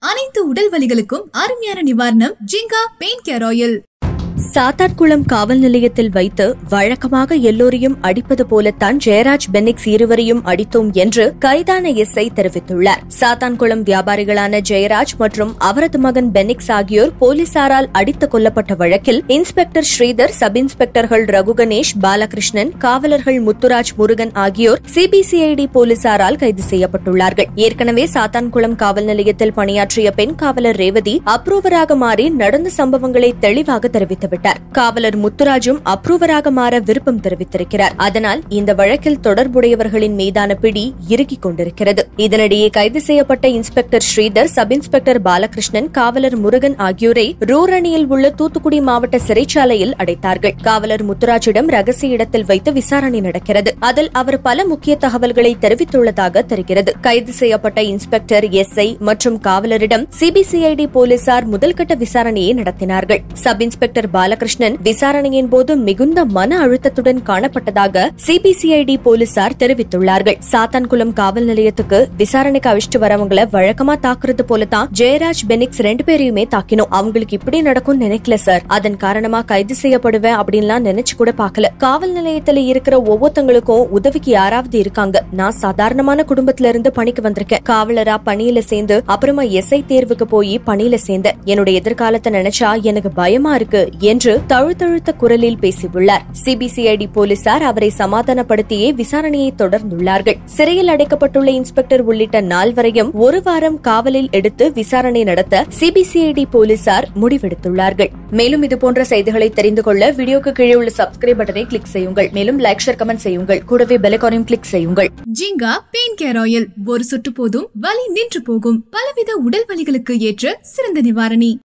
அனைத்து உடல் வலிகளுக்கும் அருமையான நிவாரணம் Zinga pain care oil Sathankulam காவல் நிலையத்தில் வைத்து வழக்கமாக எல்லோரையும் அடிப்பது போலத்தான் ஜெயராஜ் பென்னிக்ஸ் இருவரையும் அடித்தோம் என்று கைதான எஸ்ஐ தெரிவித்துள்ளார் சாத்தான்குளம் வியாபாரிகளான ஜெயராஜ் மற்றும் அவரது மகன் பென்னிக்ஸ் ஆகியோர் போலீசாரால் அடித்துக் கொல்லப்பட்ட வழக்கில் இன்ஸ்பெக்டர் ஸ்ரீதர் சப் இன்ஸ்பெக்டர்கள் ரகு கணேஷ் பாலகிருஷ்ணன் காவலர்கள் முத்துராஜ் முருகன் ஆகியோர் சிபிசிஐடி போலீசாரால் கைது செய்யப்பட்டுள்ளார்கள் ஏற்கனவே சாத்தான்குளம் காவல் நிலையத்தில் பணியாற்றிய பெண் காவலர் ரேவதி அப்ரூவராக மாறி நடந்த சம்பவங்களை தெளிவாக தெரிவித்துவிட்டார் காவலர் முத்துராஜும் அப்ரூவராக மாற விருப்பம் தெரிவித்திருக்கிறார் அதனால் இந்த வழக்கில் தொடர்புடையவர்களின் மீதான பிடி இறுகிக் கொண்டிருக்கிறது இதனிடையே கைது செய்யப்பட்ட inspector Sridhar sub inspector Balakrishnan காவலர் முருகன் ஆகியோரை ரூரணியில் உள்ள தூத்துக்குடி மாவட்ட சிறைச்சாலையில் அடைத்தார்கள் காவலர் முத்துராஜிடம் ரகசிய இடத்தில் வைத்து விசாரணை நடக்கிறது அதில் அவர் பல முக்கிய தகவல்களை தெரிவித்துள்ளதாக தெரிகிறது கைது செய்யப்பட்ட இன்ஸ்பெக்டர் எஸ்ஐ மற்றும் காவலரிடம் சிபிசிஐடி போலீசார் முதல்கட்ட விசாரணையை நடத்தினார்கள் சப் இன்ஸ்பெக்டர் பாலகிருஷ்ணன் விசாரணையின் போது மிகுந்த மன அழுத்தத்துடன் காணப்பட்டதாக சிபிசிஐடி போலீசார் தெரிவித்துள்ளார்கள் சாத்தான்குளம் காவல் நிலையத்துக்கு விசாரணைக்கு அழிச்சிட்டு வரவங்கள வழக்கமா தாக்குறது போலதான் ஜெயராஜ் பெனிக்ஸ் ரெண்டு பேரையுமே தாக்கினோம் அவங்களுக்கு இப்படி நடக்கும்னு நினைக்கல சார் அதன் காரணமா கைது செய்யப்படுவேன் அப்படின்லாம் நினைச்சு கூட பார்க்கல காவல் நிலையத்துல இருக்கிற ஒவ்வொருத்தங்களுக்கும் உதவிக்கு யாராவது இருக்காங்க நான் சாதாரணமான குடும்பத்துல இருந்து பணிக்கு வந்திருக்கேன் காவலரா பணியில சேர்ந்து அப்புறமா எஸ்ஐ தேர்வுக்கு போய் பணியில சேர்ந்தேன் என்னோட எதிர்காலத்தை நினைச்சா எனக்கு பயமா இருக்கு என்று தழுத்தழுத்த குரலில் பேசியுள்ளார் சிபிசிஐடி போலீசார் அவரை சமாதானப்படுத்தியே விசாரணையை தொடர்ந்துள்ளார்கள் சிறையில் அடைக்கப்பட்டுள்ள இன்ஸ்பெக்டர் உள்ளிட்ட நால்வரையும் ஒரு வாரம் காவலில் எடுத்து விசாரணை நடத்த சிபிசிஐடி போலீசார் முடிவெடுத்துள்ளார்கள் மேலும் இதுபோன்ற செய்திகளை தெரிந்து கொள்ள வீடியோக்கு கீழே உள்ள சப்ஸ்கிரைப் பட்டனை கிளிக் செய்யுங்கள் மேலும் லைக் ஷேர் கமெண்ட் செய்யுங்கள் கூடவே பெலக்கானையும் கிளிக் செய்யுங்கள் ஜிங்கா பெயின் கேர் ஆயில் ஒரு சொட்டு போதும் வலி நின்று போகும் பலவித உடல் வலிகளுக்கு ஏற்ற சிறந்த நிவாரணி